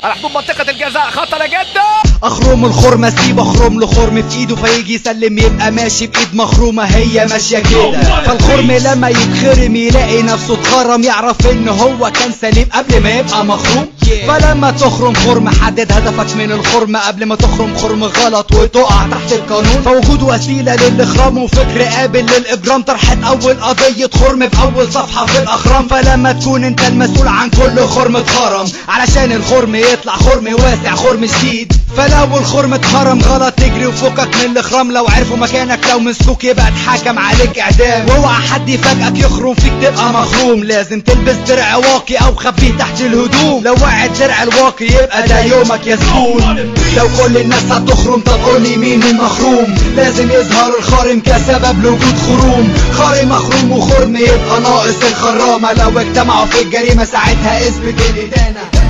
على حدود منطقة الجزاء خطر جدا اخرم الخرم اسيب اخرم له خرم في ايده فيجي يسلم يبقى ماشي بايد مخرومه هي ماشيه كده فالخرم لما يتخرم يلاقي نفسه اتخرم يعرف ان هو كان سليم قبل ما يبقى مخروم فلما تخرم خرم حدد هدفك من الخرم قبل ما تخرم خرم غلط وتقع تحت القانون فوجود وسيله للاخرام وفكر قابل للاجرام طرحت اول قضيه خرم في اول صفحه في الاخرام فلما تكون انت المسؤول عن كل خرم اتخرم علشان الخرم يطلع خرم واسع خرم شديد فلو الخرم اتخرم غلط تجري وفكك من الاخرام لو عرفوا مكانك لو مسكوك يبقى اتحكم عليك اعدام واوعى حد يفاجئك يخرم فيك تبقى مخروم لازم تلبس درع واقي او خبيه تحت الهدوم لو وقع الدرع الواقي يبقى ده يومك يا زبون لو كل الناس هتخرم طب قولي مين المخروم لازم يظهر الخارم كسبب لوجود خروم خارم مخروم وخرم يبقى ناقص الخرامه لو اجتمعوا في الجريمه ساعتها اثبت الادانه